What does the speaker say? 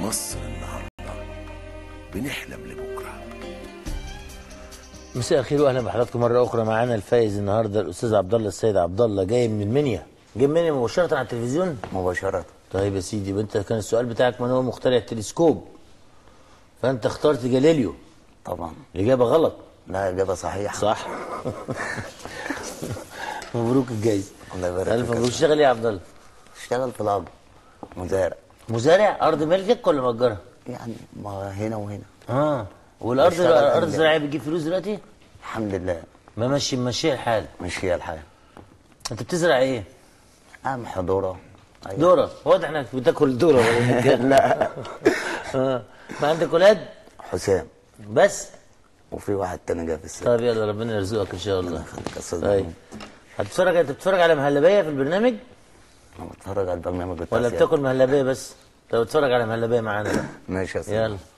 مصر النهارده بنحلم لبكره مساء الخير واهلا بحضراتكم مره اخرى معانا الفايز النهارده الاستاذ عبد الله السيد عبد الله جاي من المنيا جاي من المنيا مباشره على التلفزيون مباشرة طيب يا سيدي وانت كان السؤال بتاعك من هو مخترع التلسكوب فانت اخترت جاليليو طبعا الاجابه غلط لا إجابة صحيحة صح مبروك الجايزه الله يبارك الف فيك. مبروك تشتغل ايه يا عبد الله اشتغل في الأرض مزارع مزارع ارض ملكك ولا مأجرها يعني ما هنا وهنا اه والارض بشتغل الارض في الزراعيه بتجيب فلوس دلوقتي الحمد لله ما ماشي ماشي الحال مش هي الحياة انت بتزرع ايه قمح ذرة أيوة. ذره واضح انك بتاكل ذره ولا كده. لا اه ما عندك ولاد حسام بس وفي واحد تاني جاي في السنة طيب يلا ربنا يرزقك ان شاء الله يخليك يا أستاذ طيب محمود. هتتفرج انت بتتفرج على مهلبيه في البرنامج أنا بتفرج على البرنامج بتاع ولا سيادة. بتاكل مهلبيه بس؟ طب بتتفرج على مهلبيه معانا بقى ماشي يا أستاذ يلا